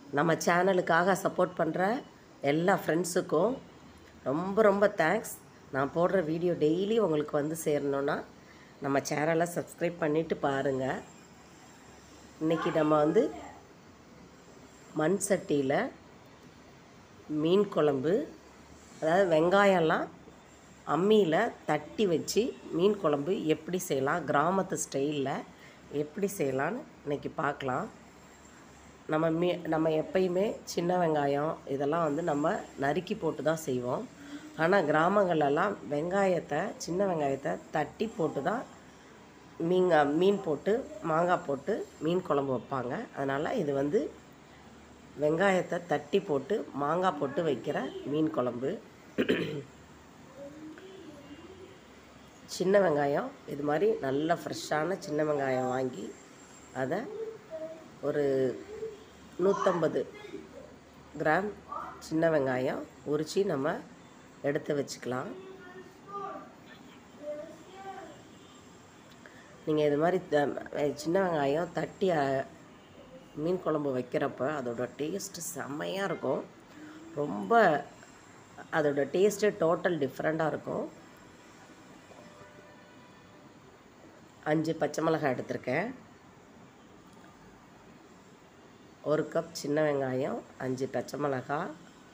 நம்ம சேனலுக்காக சப்போர்ட் பண்ணுற எல்லா ஃப்ரெண்ட்ஸுக்கும் ரொம்ப ரொம்ப தேங்க்ஸ் நான் போடுற வீடியோ டெய்லி உங்களுக்கு வந்து சேரணுன்னா நம்ம சேனலை சப்ஸ்கிரைப் பண்ணிவிட்டு பாருங்கள் இன்றைக்கி நம்ம வந்து மண் சட்டியில் மீன் குழம்பு அதாவது வெங்காயம்லாம் அம்மியில் தட்டி வச்சு மீன் குழம்பு எப்படி செய்யலாம் கிராமத்து ஸ்டைலில் எப்படி செய்யலான்னு இன்றைக்கி பார்க்கலாம் நம்ம மீ நம்ம எப்பயுமே சின்ன வெங்காயம் இதெல்லாம் வந்து நம்ம நறுக்கி போட்டு தான் செய்வோம் ஆனால் கிராமங்கள்லாம் வெங்காயத்தை சின்ன வெங்காயத்தை தட்டி போட்டு தான் மீங்க மீன் போட்டு மாங்காய் போட்டு மீன் குழம்பு வைப்பாங்க அதனால் இது வந்து வெங்காயத்தை தட்டி போட்டு மாங்காய் போட்டு வைக்கிற மீன் குழம்பு சின்ன வெங்காயம் இது மாதிரி நல்ல ஃப்ரெஷ்ஷான சின்ன வெங்காயம் வாங்கி அதை ஒரு நூற்றம்பது கிராம் சின்ன வெங்காயம் உரித்து நம்ம எடுத்து வச்சுக்கலாம் நீங்கள் இது மாதிரி த- சின்ன வெங்காயம் தட்டி அ- மீன் குழம்பு வைக்கிறப்ப அதோட டேஸ்ட்டு செம்மையாக இருக்கும் ரொம்ப அதோட டேஸ்ட்டு டோட்டல் டிஃப்ரெண்ட்டாக இருக்கும் அஞ்சு பச்சை மிளகாய் எடுத்திருக்கேன் ஒரு கப் சின்ன வெங்காயம் அஞ்சு பச்சை மிளகாய்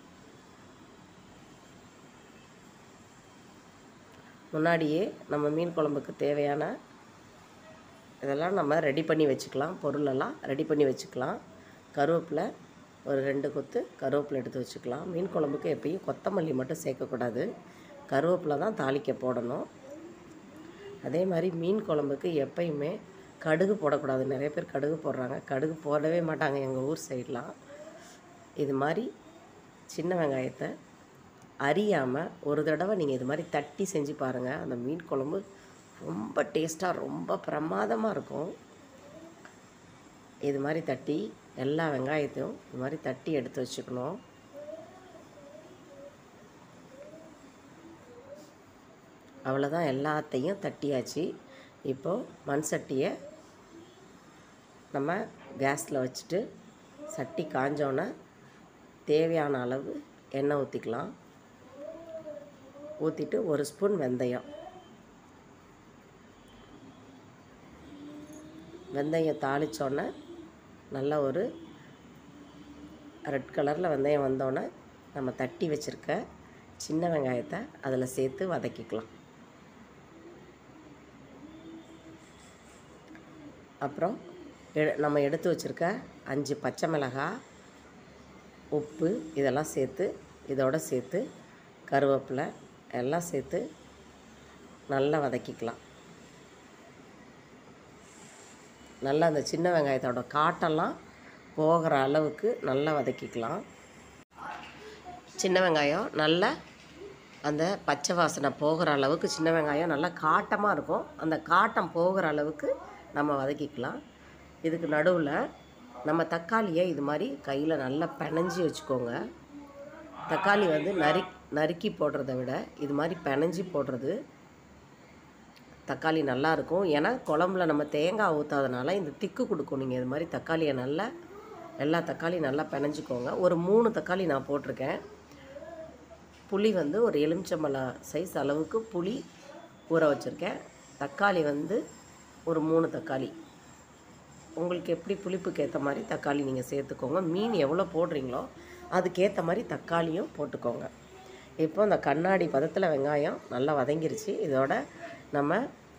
முன்னாடியே நம்ம மீன் குழம்புக்கு தேவையான இதெல்லாம் நம்ம ரெடி பண்ணி வச்சுக்கலாம் பொருளெல்லாம் ரெடி பண்ணி வச்சுக்கலாம் கருவேப்பிலை ஒரு ரெண்டு கொத்து கருவேப்பிலை எடுத்து வச்சுக்கலாம் மீன் குழம்புக்கு எப்பயும் கொத்தமல்லி மட்டும் சேர்க்கக்கூடாது கருவேப்பிலை தான் தாளிக்க போடணும் அதே மாதிரி மீன் குழம்புக்கு எப்பயுமே கடுகு போடக்கூடாது நிறைய பேர் கடுகு போடுறாங்க கடுகு போடவே மாட்டாங்க எங்கள் ஊர் சைட்லாம் இது மாதிரி சின்ன வெங்காயத்தை அறியாமல் ஒரு தடவை நீங்கள் இது மாதிரி தட்டி செஞ்சு பாருங்கள் அந்த மீன் குழம்பு ரொம்ப டேஸ்ட்டாக ரொம்ப பிரமாதமாக இருக்கும் இது மாதிரி தட்டி எல்லா வெங்காயத்தையும் இது மாதிரி தட்டி எடுத்து வச்சுக்கணும் அவ்வளோதான் எல்லாத்தையும் தட்டியாச்சு இப்போது மண் சட்டியை நம்ம கேஸில் வச்சுட்டு சட்டி காஞ்சோன்னே தேவையான அளவு எண்ணெய் ஊற்றிக்கலாம் ஊற்றிட்டு ஒரு ஸ்பூன் வெந்தயம் வெந்தயம் தாளித்தோன்னே நல்ல ஒரு ரெட் கலரில் வெந்தயம் வந்தோடனே நம்ம தட்டி வச்சுருக்க சின்ன வெங்காயத்தை அதில் சேர்த்து வதக்கிக்கலாம் அப்புறம் எ- நம்ம எடுத்து வச்சுருக்க அஞ்சு பச்சை மிளகாய் உப்பு இதெல்லாம் சேர்த்து இதோட சேர்த்து கருவேப்பிலை எல்லாம் சேர்த்து நல்லா வதக்கிக்கலாம் நல்லா அந்த சின்ன வெங்காயத்தோட காட்டெல்லாம் போகிற அளவுக்கு நல்லா வதக்கிக்கலாம் சின்ன வெங்காயம் நல்லா அந்த பச்சை வாசனை போகிற அளவுக்கு சின்ன வெங்காயம் நல்லா காட்டமாக இருக்கும் அந்த காட்டம் போகிற அளவுக்கு நம்ம வதக்கிக்கலாம் இதுக்கு நடுவில் நம்ம தக்காளியை இது மாதிரி கையில் நல்லா பிணைஞ்சி வச்சுக்கோங்க தக்காளி வந்து நறு நறுக்கி போடுறத விட இது மாதிரி பிணைஞ்சி போடுறது தக்காளி நல்லா இருக்கும் ஏன்னா குழம்புல நம்ம தேங்காய் ஊற்றாதனால இந்த திக்கு கொடுக்கும் நீங்கள் இது மாதிரி தக்காளியை நல்லா எல்லா தக்காளியும் நல்லா பிணைஞ்சிக்கோங்க ஒரு மூணு தக்காளி நான் போட்டிருக்கேன் புளி வந்து ஒரு எலுமிச்சம்பழம் சைஸ் அளவுக்கு புளி ஊற வச்சுருக்கேன் தக்காளி வந்து ஒரு மூணு தக்காளி உங்களுக்கு எப்படி புளிப்புக்கு ஏற்ற மாதிரி தக்காளி நீங்கள் சேர்த்துக்கோங்க மீன் எவ்வளோ போடுறீங்களோ அதுக்கேற்ற மாதிரி தக்காளியும் போட்டுக்கோங்க இப்போ இந்த கண்ணாடி பதத்தில் வெங்காயம் நல்லா வதங்கிருச்சு இதோட நம்ம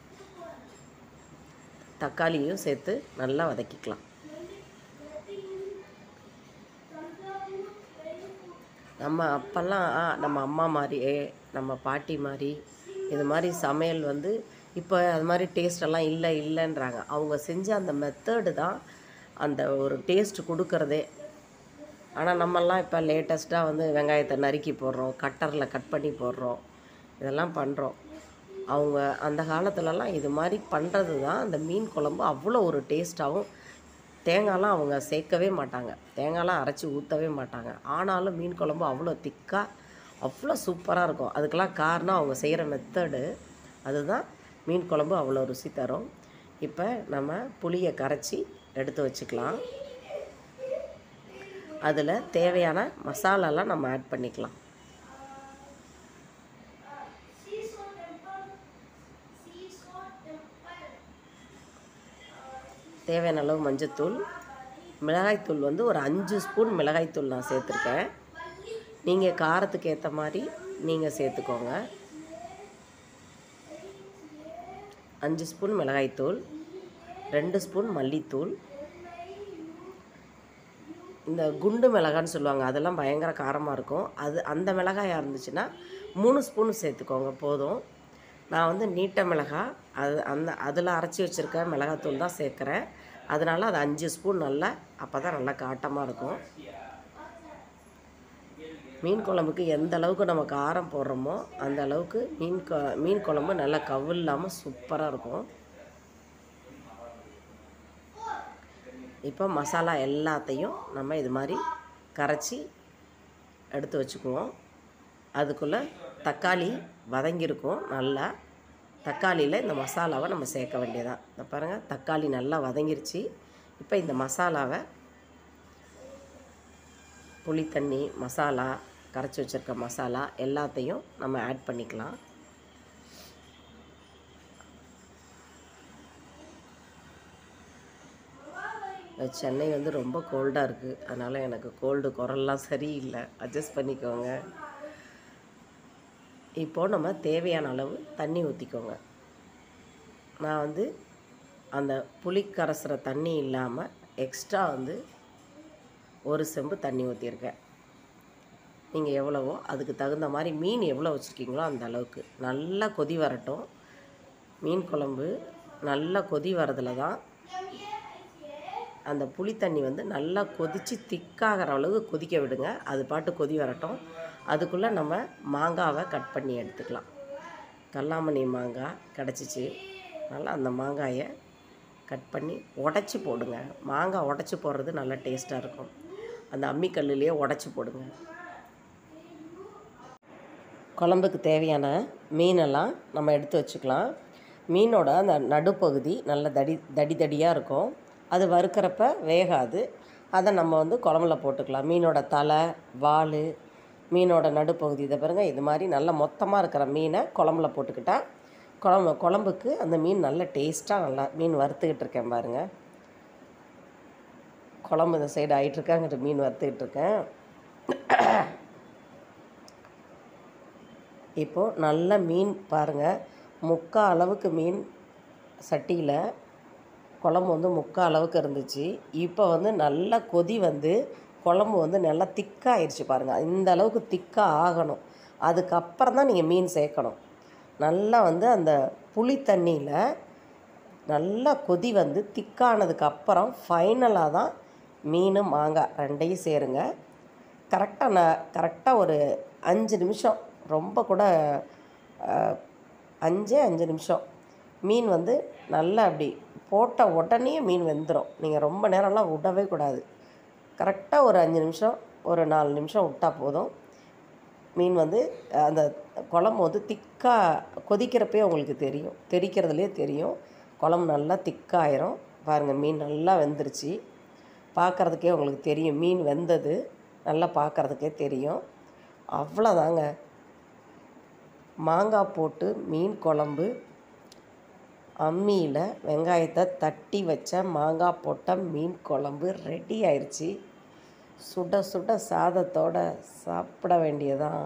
தக்காளியும் சேர்த்து நல்லா வதக்கிக்கலாம் நம்ம அப்போல்லாம் ஆ, நம்ம அம்மா மாதிரியே நம்ம பாட்டி மாதிரி இது மாதிரி சமையல் வந்து இப்போ அது மாதிரி டேஸ்டெல்லாம் இல்லை இல்லைன்றாங்க அவங்க செஞ்ச அந்த மெத்தடு தான் அந்த ஒரு டேஸ்ட் கொடுக்கறதே ஆனால் நம்மெல்லாம் இப்போ லேட்டஸ்ட்டாக வந்து வெங்காயத்தை நறுக்கி போடுறோம் கட்டரில் கட் பண்ணி போடுறோம் இதெல்லாம் பண்ணுறோம் அவங்க அந்த காலத்துலலாம் இது மாதிரி பண்ணுறது தான் அந்த மீன் குழம்பு அவ்வளோ ஒரு டேஸ்ட்டாகவும் தேங்காய்லாம் அவங்க சேர்க்கவே மாட்டாங்க தேங்காய்லாம் அரைச்சி ஊற்றவே மாட்டாங்க ஆனாலும் மீன் குழம்பு அவ்வளோ திக்காக அவ்வளோ சூப்பராக இருக்கும் அதுக்கெல்லாம் காரணம் அவங்க செய்கிற மெத்தடு அதுதான் மீன் குழம்பு அவ்வளோ ருசி தரும் இப்போ நம்ம புளியை கரைச்சி எடுத்து வச்சுக்கலாம் அதில் தேவையான மசாலாலாம் நம்ம ஆட் பண்ணிக்கலாம் தேவையான அளவு மஞ்சத்தூள் மிளகாய்த்தூள் வந்து ஒரு அஞ்சு ஸ்பூன் மிளகாய்த்தூள் நான் சேர்த்துருக்கேன் நீங்கள் காரத்துக்கு ஏற்ற மாதிரி நீங்கள் சேர்த்துக்கோங்க அஞ்சு ஸ்பூன் மிளகாய்த்தூள் ரெண்டு ஸ்பூன் மல்லித்தூள் இந்த குண்டு மிளகான்னு சொல்லுவாங்க அதெல்லாம் பயங்கர காரமாக இருக்கும் அது அந்த மிளகாயாக இருந்துச்சுன்னா மூணு ஸ்பூன் சேர்த்துக்கோங்க போதும் நான் வந்து நீட்ட மிளகாய் அது அந்த அதில் அரைச்சி வச்சுருக்க மிளகாத்தூள் தான் சேர்க்குறேன் அதனால் அது அஞ்சு ஸ்பூன் நல்லா அப்போ தான் நல்லா காட்டமாக இருக்கும் மீன் குழம்புக்கு எந்த அளவுக்கு நம்ம காரம் போடுறோமோ அந்த அளவுக்கு மீன் கொ மீன் குழம்பு நல்லா கவில்லாமல் சூப்பராக இருக்கும் இப்போ மசாலா எல்லாத்தையும் நம்ம இது மாதிரி கரைச்சி எடுத்து வச்சுக்குவோம் அதுக்குள்ளே தக்காளி வதங்கியிருக்கும் நல்லா தக்காளியில் இந்த மசாலாவை நம்ம சேர்க்க வேண்டியதான் இந்த பாருங்கள் தக்காளி நல்லா வதங்கிருச்சு இப்போ இந்த மசாலாவை புளி தண்ணி மசாலா கரைச்சி வச்சுருக்க மசாலா எல்லாத்தையும் நம்ம ஆட் பண்ணிக்கலாம் சென்னை வந்து ரொம்ப கோல்டாக இருக்குது அதனால் எனக்கு கோல்டு குரல்லாம் சரியில்லை அட்ஜஸ்ட் பண்ணிக்கோங்க இப்போது நம்ம தேவையான அளவு தண்ணி ஊற்றிக்கோங்க நான் வந்து அந்த புளி கரைசுகிற தண்ணி இல்லாமல் எக்ஸ்ட்ரா வந்து ஒரு செம்பு தண்ணி ஊற்றிருக்கேன் நீங்கள் எவ்வளவோ அதுக்கு தகுந்த மாதிரி மீன் எவ்வளோ வச்சுருக்கீங்களோ அந்த அளவுக்கு நல்லா கொதி வரட்டும் மீன் குழம்பு நல்லா கொதி வரதுல தான் அந்த புளி தண்ணி வந்து நல்லா கொதித்து திக்காகிற அளவுக்கு கொதிக்க விடுங்க அது பாட்டு கொதி வரட்டும் அதுக்குள்ளே நம்ம மாங்காவை கட் பண்ணி எடுத்துக்கலாம் கல்லாமணி மாங்காய் கிடச்சிச்சு நல்லா அந்த மாங்காயை கட் பண்ணி உடச்சி போடுங்க மாங்காய் உடச்சி போடுறது நல்லா டேஸ்ட்டாக இருக்கும் அந்த அம்மிக்கல்லுலேயே உடச்சி போடுங்க குழம்புக்கு தேவையான மீனெல்லாம் நம்ம எடுத்து வச்சுக்கலாம் மீனோட அந்த நடுப்பகுதி நல்ல தடி தடி தடியாக இருக்கும் அது வறுக்கிறப்ப வேகாது அதை நம்ம வந்து குழம்புல போட்டுக்கலாம் மீனோட தலை வால் மீனோட நடுப்பகுதி இதை பாருங்கள் இது மாதிரி நல்லா மொத்தமாக இருக்கிற மீனை குழம்புல போட்டுக்கிட்டா குழம்பு குழம்புக்கு அந்த மீன் நல்ல டேஸ்ட்டாக நல்லா மீன் வறுத்துக்கிட்டு இருக்கேன் பாருங்கள் குழம்பு இந்த சைடு ஆகிட்டுருக்காங்கிட்ட மீன் வறுத்துக்கிட்டு இருக்கேன் இப்போது நல்ல மீன் பாருங்கள் முக்கால் அளவுக்கு மீன் சட்டியில் குழம்பு வந்து முக்கால் அளவுக்கு இருந்துச்சு இப்போ வந்து நல்லா கொதி வந்து குழம்பு வந்து நல்லா திக்காகிருச்சு பாருங்கள் இந்த அளவுக்கு திக்காக ஆகணும் அதுக்கப்புறம் தான் நீங்கள் மீன் சேர்க்கணும் நல்லா வந்து அந்த புளி தண்ணியில் நல்லா கொதி வந்து திக்கானதுக்கு அப்புறம் ஃபைனலாக தான் மீன் மாங்காய் ரெண்டையும் சேருங்க கரெக்டாக நான் கரெக்டாக ஒரு அஞ்சு நிமிஷம் ரொம்ப கூட அஹ், அஞ்சே அஞ்சு நிமிஷம் மீன் வந்து நல்லா அப்படி போட்ட உடனே மீன் வெந்துடும் நீங்கள் ரொம்ப நேரம்லாம் விடவே கூடாது கரெக்டாக ஒரு அஞ்சு நிமிஷம் ஒரு நாலு நிமிஷம் விட்டால் போதும் மீன் வந்து அஹ், அந்த குழம்பு வந்து திக்காக கொதிக்கிறப்பே உங்களுக்கு தெரியும் தெரிக்கிறதுலே தெரியும் குழம்பு நல்லா திக்காயிரும் பாருங்கள் மீன் நல்லா வெந்துருச்சு பார்க்குறதுக்கே உங்களுக்கு தெரியும் மீன் வெந்தது நல்லா பார்க்குறதுக்கே தெரியும் அவ்வளோதாங்க மாங்காய் போட்டு மீன் குழம்பு அம்மியில் வெங்காயத்தை தட்டி வச்ச மாங்காய் போட்ட மீன் குழம்பு ரெடி ஆயிடுச்சு சுட சுட சாதத்தோட சாப்பிட வேண்டியதான்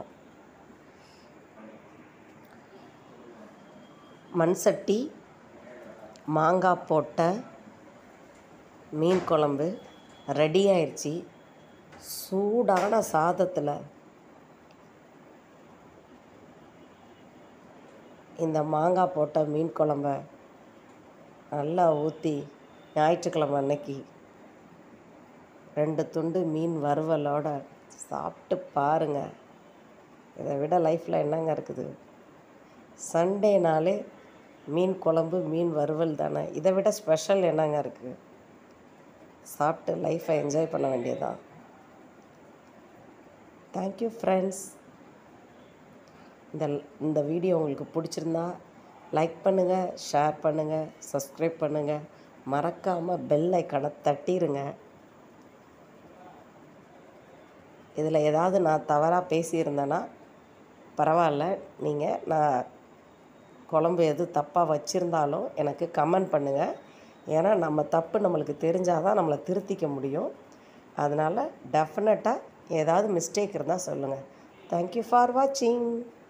மண் சட்டி மாங்காய் போட்ட மீன் குழம்பு ரெடி ஆயிடுச்சு சூடான சாதத்தில் இந்த மாங்காய் போட்ட மீன் குழம்ப நல்லா ஊற்றி ஞாயிற்றுக்கிழமை அன்னைக்கு ரெண்டு துண்டு மீன் வறுவலோட சாப்பிட்டு பாருங்க இதை விட லைஃப்பில் என்னங்க இருக்குது சண்டேனாலே மீன் குழம்பு மீன் வறுவல் தானே இதை விட ஸ்பெஷல் என்னங்க இருக்குது சாப்பிட்டு லைஃப்பை என்ஜாய் பண்ண வேண்டியதான் தேங்க்யூ ஃப்ரெண்ட்ஸ் இந்த இந்த வீடியோ உங்களுக்கு பிடிச்சிருந்தா லைக் பண்ணுங்கள் ஷேர் பண்ணுங்கள் சப்ஸ்கிரைப் பண்ணுங்கள் மறக்காமல் பெல் ஐக்கனை தட்டிடுங்க இதில் ஏதாவது நான் தவறாக பேசியிருந்தேன்னா பரவாயில்ல நீங்கள் நான் குழம்பு எது தப்பாக வச்சுருந்தாலும் எனக்கு கமெண்ட் பண்ணுங்கள் ஏன்னா நம்ம தப்பு நம்மளுக்கு தெரிஞ்சால் தான் நம்மளை திருத்திக்க முடியும் அதனால் டெஃபினட்டாக ஏதாவது மிஸ்டேக் இருந்தால் சொல்லுங்கள் தேங்க்யூ ஃபார் வாட்சிங்